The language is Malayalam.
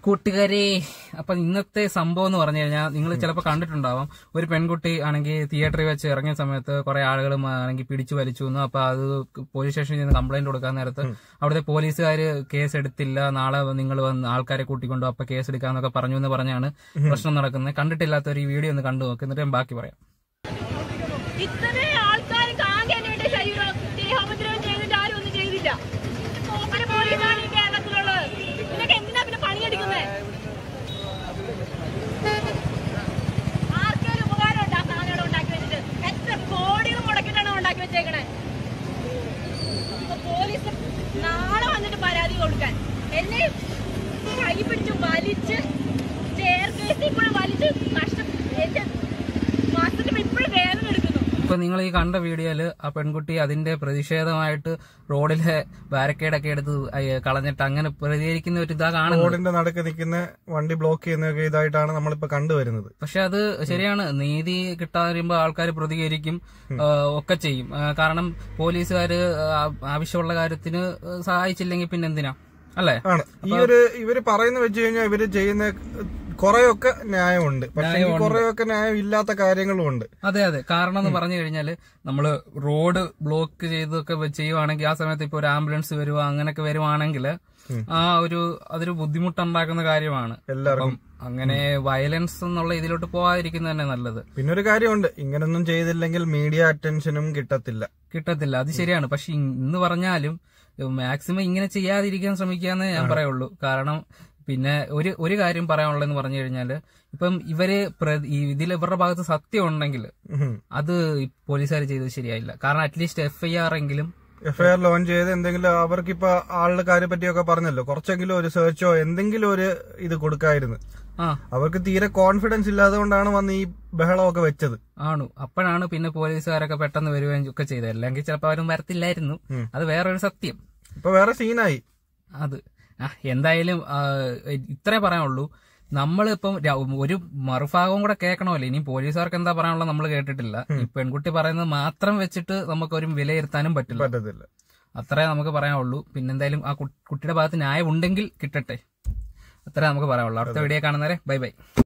കൂട്ടുകാരെ അപ്പൊ ഇന്നത്തെ സംഭവം എന്ന് പറഞ്ഞു കഴിഞ്ഞാൽ നിങ്ങൾ ചിലപ്പോൾ കണ്ടിട്ടുണ്ടാവാം ഒരു പെൺകുട്ടി ആണെങ്കിൽ തിയേറ്ററിൽ വെച്ച് ഇറങ്ങിയ സമയത്ത് കുറെ ആളുകൾ ആണെങ്കിൽ പിടിച്ചു വലിച്ചു എന്ന് അപ്പൊ അത് പോലീസ് സ്റ്റേഷനിൽ നിന്ന് കംപ്ലൈന്റ് കൊടുക്കാൻ നേരത്ത് അവിടുത്തെ പോലീസുകാർ കേസ് എടുത്തില്ല നാളെ നിങ്ങൾ വന്ന് ആൾക്കാരെ കൂട്ടിക്കൊണ്ടു അപ്പൊ കേസ് എടുക്കാന്നൊക്കെ പറഞ്ഞു എന്ന് പറഞ്ഞാണ് പ്രശ്നം നടക്കുന്നത് കണ്ടിട്ടില്ലാത്തവർ ഈ വീഡിയോ ഒന്ന് കണ്ടു നോക്ക് എന്നിട്ട് ഞാൻ ബാക്കി പറയാം ഇത്രയും ആൾക്കാർ കാങ്കേനയുടെ ശരീരം ദേഹോപദ്രവം ചെയ്തിട്ട് ആരും ഒന്നും ചെയ്തില്ല ഒരു പോലീസാണ് ഈ കേരളത്തിലുള്ളത് നിനക്ക് എന്തിനാ പിന്നെ പണിയെടുക്കുന്നത് ആർക്കേലും ഉപകാരം ഉണ്ട് ആ സാധനം ഇവിടെ ഉണ്ടാക്കി വെച്ചിട്ട് എത്ര കോടികൾ മുടക്കിയിട്ടാണ് ഉണ്ടാക്കി വെച്ചേക്കണേ ഇപ്പൊ പോലീസ് നാളെ വന്നിട്ട് പരാതി കൊടുക്കാൻ എന്നെ കൈ പിടിച്ച് വലിച്ച് ചെയർ കേസിൽ കൂടെ വലിച്ച് കഷ്ടം എന്റെ മാസത്തിൽ ഇപ്പോഴും വേദന എടുക്കുന്നു ഇപ്പൊ നിങ്ങൾ ഈ കണ്ട വീഡിയോയില് ആ പെൺകുട്ടി അതിന്റെ പ്രതിഷേധമായിട്ട് റോഡിലെ ബാരക്കേഡ് ഒക്കെ എടുത്ത് അയ്യ- കളഞ്ഞിട്ട് അങ്ങനെ പ്രതികരിക്കുന്ന ഒരു ഇതാ കാണുന്നത് റോഡിന്റെ നടുക്ക് നിൽക്കുന്ന വണ്ടി ബ്ലോക്ക് ചെയ്യുന്നതൊക്കെ ഇതായിട്ടാണ് നമ്മളിപ്പോ കണ്ടുവരുന്നത് പക്ഷെ അത് ശരിയാണ് നീതി കിട്ടാതിരുമ്പോ ആൾക്കാർ പ്രതികരിക്കും ആ, ഒക്കെ ചെയ്യും ആ, കാരണം പോലീസുകാര് ആ, ആവശ്യമുള്ള കാര്യത്തിന് സഹായിച്ചില്ലെങ്കിൽ പിന്നെ എന്തിനാ അല്ലേ ആണ് ഈ ഒരു ഇവര് പറയുന്ന വെച്ച് കഴിഞ്ഞാൽ ഇവര് ചെയ്യുന്ന കുറെയൊക്കെ ന്യായമുണ്ട് പക്ഷെ കുറെയൊക്കെ ന്യായം ഇല്ലാത്ത കാര്യങ്ങളും ഉണ്ട് അതെ അതെ കാരണം എന്ന് പറഞ്ഞു കഴിഞ്ഞാല് നമ്മള് റോഡ് ബ്ലോക്ക് ചെയ്തൊക്കെ വെ- ചെയ്യുവാണെങ്കിൽ ആ സമയത്ത് ഇപ്പൊ ഒരു ആംബുലൻസ് വരുവോ അങ്ങനെയൊക്കെ വരുവാണെങ്കിൽ ആ ഒരു അതൊരു ബുദ്ധിമുട്ടുണ്ടാക്കുന്ന കാര്യമാണ് എല്ലാവർക്കും അപ്പം അങ്ങനെ വയലൻസ് എന്നുള്ള ഇതിലോട്ട് പോകാതിരിക്കുന്നത് തന്നെ നല്ലത് പിന്നെ ഒരു കാര്യമുണ്ട് ഇങ്ങനൊന്നും ചെയ്തില്ലെങ്കിൽ മീഡിയ അറ്റൻഷനും കിട്ടത്തില്ല കിട്ടത്തില്ല അത് ശരിയാണ് പക്ഷെ ഇന്ന് പറഞ്ഞാലും മാക്സിമം ഇങ്ങനെ ചെയ്യാതിരിക്കാൻ ശ്രമിക്കാന്നേ ഞാൻ പറയുള്ളൂ കാരണം പിന്നെ ഒരു ഒരു കാര്യം പറയാനുള്ളതെന്ന് പറഞ്ഞു കഴിഞ്ഞാല് ഇപ്പം ഇവര് പ്ര- ഈ ഇതിൽ ഇവരുടെ ഭാഗത്ത് സത്യം ഉണ്ടെങ്കിൽ ഉം. അത് പോലീസുകാർ ചെയ്തത് ശരിയായില്ല കാരണം അറ്റ്ലീസ്റ്റ് എഫ് ഐ ആർ എങ്കിലും എഫ്ഐആർ ലോഞ്ച് ചെയ്ത് എന്തെങ്കിലും അവർക്കിപ്പോ ആളുടെ കാര്യം പറ്റിയൊക്കെ പറഞ്ഞല്ലോ കുറച്ചെങ്കിലും ഒരു സെർച്ചോ എന്തെങ്കിലും ഒരു ഇത് കൊടുക്കായിരുന്നു ആ അവർക്ക് തീരെ കോൺഫിഡൻസ് ഇല്ലാതെ കൊണ്ടാണ് വന്ന് ഈ ബഹളമൊക്കെ വെച്ചത് ആണു അപ്പോഴാണ് പിന്നെ പോലീസുകാരൊക്കെ പെട്ടെന്ന് വരികയും ഒക്കെ ചെയ്തത് അല്ലെങ്കിൽ ചിലപ്പോൾ അവരും വരത്തില്ലായിരുന്നു ഉം. അത് വേറൊരു സത്യം ഇപ്പൊ വേറെ സീനായി അത് ആ എന്തായാലും ആ, ഇത്രേ പറയാനുള്ളൂ നമ്മളിപ്പം ര- ഒരു മറുഭാഗവും കൂടെ കേൾക്കണമല്ലോ ഇനി പോലീസുകാർക്ക് എന്താ പറയാനുള്ളത് നമ്മൾ കേട്ടിട്ടില്ല ഈ പെൺകുട്ടി പറയുന്നത് മാത്രം വെച്ചിട്ട് നമുക്കൊരു വിലയിരുത്താനും പറ്റില്ല പറ്റത്തില്ല അത്രേ നമുക്ക് പറയാനുള്ളൂ പിന്നെന്തായാലും ആ കു- കുട്ടിയുടെ ഭാഗത്ത് ന്യായം ഉണ്ടെങ്കിൽ കിട്ടട്ടെ അത്രേ നമുക്ക് പറയാനുള്ളൂ അടുത്ത വീഡിയോ കാണുന്നവരെ ബൈ ബൈ